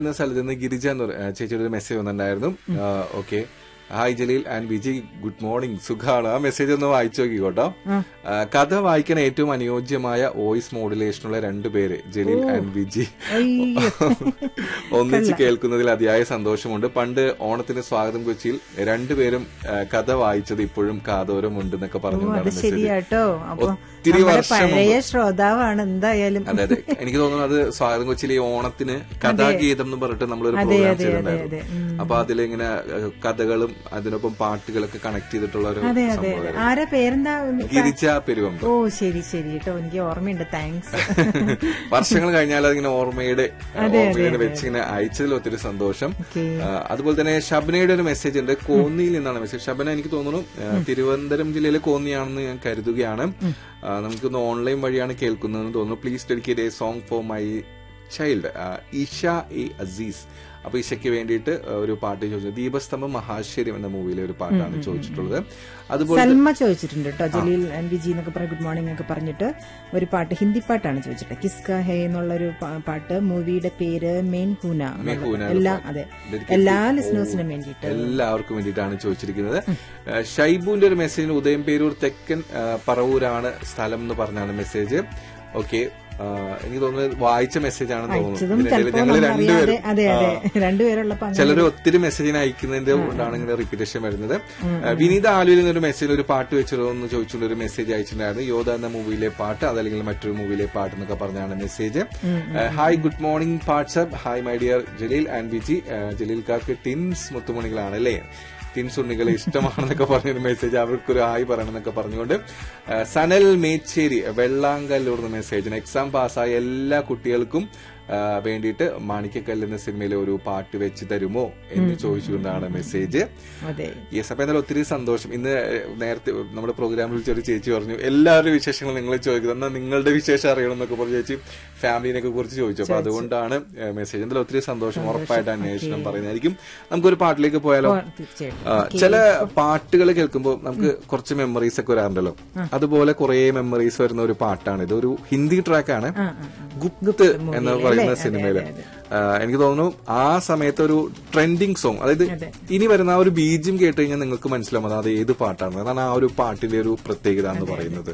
എന്ന സ്ഥലത്ത് നിന്ന് ഗിരിജ എന്ന് പറ- ആ, ചേച്ചിയുടെ ഒരു മെസ്സേജ് വന്നിട്ടുണ്ടായിരുന്നു okay hi Jaleel and Viji good morning സുഖാണ് ആ മെസ്സേജ് ഒന്ന് വായിച്ചു നോക്കിക്കോട്ടോ ആ, കഥ വായിക്കാൻ ഏറ്റവും അനുയോജ്യമായ വോയിസ് മോഡുലേഷനുള്ള രണ്ടുപേര് ജലീൽ ആൻഡ് വിജി അയ്യോ. ഒന്നിച്ച് കേൾക്കുന്നതിൽ അതിയായ സന്തോഷമുണ്ട് പണ്ട് ഓണത്തിന് സ്വാഗതം കൊച്ചിയിൽ രണ്ടുപേരും ആ, കഥ വായിച്ചത് ഇപ്പോഴും കാതോരം ഉണ്ട് എന്നൊക്കെ ഓ, അത് പറഞ്ഞുകൊണ്ടാണ് മെസ്സേജ് ശരിയാട്ടോ അപ്പൊ ഒത്തിരി നമ്മുടെ വർഷം മുമ്പ്. പഴയ ശ്രോതാവാണ് എന്തായാലും അതെ അതെ എനിക്ക് തോന്നുന്നു അത് സ്വാഗതം കൊച്ചിയിലെ ഈ ഓണത്തിന് കഥാഗീതം എന്ന് പറഞ്ഞിട്ട് നമ്മളൊരു അതെ, പ്രോഗ്രാം അതെ, ചെയ്തിട്ടുണ്ടായിരുന്നു അതെ, അതെ. അപ്പൊ അതിലിങ്ങനെ ഏഹ്, കഥകളും അതിനൊപ്പം പാട്ടുകളൊക്കെ കണക്ട് ചെയ്തിട്ടുള്ള ഒരു അതെ അതെ അതെ സംഭവം ആരാ പേരെന്താ ഗിരിജ പെരുവമ്പ് ഓ ശരി ശരി കേട്ടോ എനിക്ക് ഓർമ്മയുണ്ട് താങ്ക്സ് വർഷങ്ങൾ കഴിഞ്ഞാൽ അതിങ്ങനെ ഓർമ്മയുടെ ഓർമ്മയുടെ വെച്ച് ഇങ്ങനെ അയച്ചതിൽ ഒത്തിരി സന്തോഷം ഓക്കെ ആ, അതുപോലെ തന്നെ ഷബനയുടെ ഒരു മെസ്സേജ് ഉണ്ട് കോന്നിയിൽ നിന്നാണ് മെസ്സേജ് ഷബന എനിക്ക് തോന്നുന്നു ആ, തിരുവനന്തപുരം ജില്ലയിലെ കോന്നിയാണെന്ന് ഞാൻ കരുതുകയാണ് ആ, നമുക്കൊന്ന് ഓൺലൈൻ വഴിയാണ് കേൾക്കുന്നതെന്ന് തോന്നുന്നു please dedicate a song for my child Isha A Aziz അപ്പൊ ഇഷയ്ക്ക് വേണ്ടിയിട്ട് ആ, ഒരു പാട്ട് ചോദിച്ചത് ദീപസ്തംഭം മഹാശ്വര്യം എന്ന മൂവിയിലെ ഒരു പാട്ടാണ് ചോദിച്ചിട്ടുള്ളത് അതുപോലെ സൽമ ചോദിച്ചിട്ടുണ്ട് കേട്ടോ ജലീൽ ആൻഡ് വിജി എന്നൊക്കെ പറഞ്ഞ് ഗുഡ് മോർണിംഗ് ഒക്കെ പറഞ്ഞിട്ട് ഒരു പാട്ട് ഹിന്ദി പാട്ടാണ് ചോദിച്ചിട്ട് കിസ്ക ഹേ എന്നുള്ള ഒരു പാട്ട് മൂവിയുടെ പേര് മെയിൻ ഹൂന മെഹൂന എല്ലാ അതെ എല്ലാ ലിസണേഴ്സിനും വേണ്ടിയിട്ട് എല്ലാവർക്കും വേണ്ടിയിട്ടാണ് ചോദിച്ചിരിക്കുന്നത് ആ, ഷൈബുവിന്റെ ഒരു മെസ്സേജിന് ഉദയം പേരൂർ തെക്കൻ ആ, പറവൂരാണ് സ്ഥലം എന്ന് പറഞ്ഞാണ് മെസ്സേജ് ഓക്കെ എനിക്ക് തോന്നുന്നത് വായിച്ച മെസ്സേജ് ആണെന്ന് അയച്ചതും തോന്നുന്നു ഇതിനിടയിൽ ചിലപ്പോ ഞങ്ങൾ നമ്മൾ അറിയാതെ രണ്ടുപേരും അതെ അതെ രണ്ടുപേരുള്ളപ്പോ അങ്ങനെ ചിലർ ഒത്തിരി മെസ്സേജിന് അയക്കുന്നതിന്റെ കൊണ്ടാണ് ഇങ്ങനെ റിപ്പീറ്റേഷൻ വരുന്നത് ആ, വിനീത ആലുവിൽ നിന്നൊരു മെസ്സേജ് ഒരു പാട്ട് വെച്ചിരുന്നു എന്ന് ചോദിച്ചുകൊണ്ട് ഒരു മെസ്സേജ് അയച്ചിട്ടുണ്ടായിരുന്നു യോധ എന്ന മൂവിയിലെ പാട്ട് അതല്ലെങ്കിൽ മറ്റൊരു മൂവിയിലെ പാട്ട് എന്നൊക്കെ പറഞ്ഞാണ് message hi good morning WhatsApp hi my dear Jaleel and Viji ആ, ജലീൽ കാക്ക് ടിൻസ് മുത്തുമണികളാണ് അല്ലേ ടിൻസ് ഉണ്ണികളെ ഇഷ്ടമാണെന്നൊക്കെ പറഞ്ഞൊരു മെസ്സേജ് അവർക്കൊരു ഹായ് പറയണം എന്നൊക്കെ പറഞ്ഞുകൊണ്ട് ആ, സനൽ മേച്ചേരി വെള്ളാങ്കല്ലൂർ മെസ്സേജിന് എക്സാം പാസ്സായ എല്ലാ കുട്ടികൾക്കും ആ, വേണ്ടിയിട്ട് മാണിക്കക്കല്ല് എന്ന സിനിമയിലെ ഒരു പാട്ട് വെച്ച് തരുമോ എന്ന് ചോദിച്ചുകൊണ്ടാണ് മെസ്സേജ് അതെ യെസ് അപ്പൊ എന്നാലും ഒത്തിരി സന്തോഷം ഇന്ന് നേരത്തെ നമ്മുടെ പ്രോഗ്രാമിൽ വിളിച്ചൊരു ചേച്ചി പറഞ്ഞു എല്ലാവരുടെ വിശേഷങ്ങൾ നിങ്ങൾ ചോദിക്കുന്നത് എന്നാൽ നിങ്ങളുടെ വിശേഷം അറിയണം എന്നൊക്കെ പറഞ്ഞ് ചേച്ചി ഫാമിലിനെ കുറിച്ച് ചോദിച്ചു അപ്പൊ അതുകൊണ്ടാണ് മെസ്സേജ് എന്തായാലും ഒത്തിരി സന്തോഷം ഉറപ്പായിട്ട് അന്വേഷണം പറയുന്നതായിരിക്കും നമുക്കൊരു പാട്ടിലേക്ക് പോയാലോ ഓ, തീർച്ചയായിട്ടും ആ, ചില പാട്ടുകൾ കേൾക്കുമ്പോൾ നമുക്ക് കുറച്ച് മെമ്മറീസ് ഒക്കെ വരാറുണ്ടല്ലോ അതുപോലെ കുറെ മെമ്മറീസ് വരുന്ന ഒരു പാട്ടാണ് ഇത് ഒരു ഹിന്ദി ട്രാക്കാണ് ഗുപ്ത് എന്ന് പറയുന്ന സിനിമയില് ആ, എനിക്ക് തോന്നുന്നു ആ സമയത്ത് ഒരു ട്രെൻഡിങ് സോങ് അതായത് ഇനി വരുന്ന ആ ഒരു ബീജം കേട്ട് കഴിഞ്ഞാൽ നിങ്ങൾക്ക് മനസ്സിലാവും അത് ഏത് പാട്ടാണ് അതാണ് ആ ഒരു പാട്ടിന്റെ ഒരു പ്രത്യേകത എന്ന് പറയുന്നത്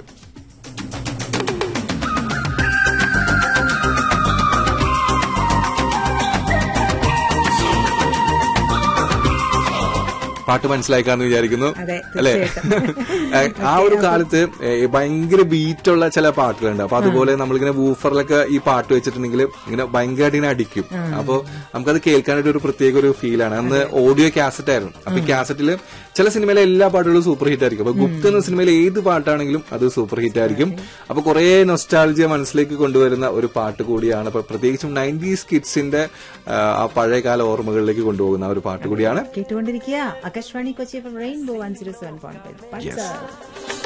പാട്ട് മനസ്സിലാക്കാന്ന് വിചാരിക്കുന്നു അതെ, അല്ലെ ആ ഒരു കാലത്ത് ഏ, ഭയങ്കര ബീറ്റുള്ള ചില പാട്ടുകളുണ്ട് അപ്പൊ അതുപോലെ നമ്മളിങ്ങനെ വൂഫറിലൊക്കെ ഈ പാട്ട് വെച്ചിട്ടുണ്ടെങ്കിൽ ഇങ്ങനെ ഭയങ്കരമായിട്ട് ഇങ്ങനെ അടിക്കും അപ്പൊ നമുക്കത് കേൾക്കാനായിട്ട് ഒരു പ്രത്യേക ഒരു ഫീലാണ് അന്ന് ഓഡിയോ കാസറ്റ് ആയിരുന്നു അപ്പൊ ഈ കാസറ്റില് ചില സിനിമയിലെ എല്ലാ പാട്ടുകളും സൂപ്പർ ഹിറ്റ് ആയിരിക്കും അപ്പൊ ഗുപ്ത് എന്ന സിനിമയിലെ ഏത് പാട്ടാണെങ്കിലും അത് സൂപ്പർ ഹിറ്റ് ആയിരിക്കും അപ്പൊ കുറെ നൊസ്റ്റാൾജിയ മനസ്സിലേക്ക് കൊണ്ടുവരുന്ന ഒരു പാട്ട് കൂടിയാണ് അപ്പൊ പ്രത്യേകിച്ചും നയൻറ്റീസ് കിഡ്സിന്റെ ആ പഴയകാല ഓർമ്മകളിലേക്ക് കൊണ്ടുപോകുന്ന ആ ഒരു പാട്ട് കൂടിയാണ് കേട്ടുകൊണ്ടിരിക്കുക Akashvani Kochi rainbow one zero seven point five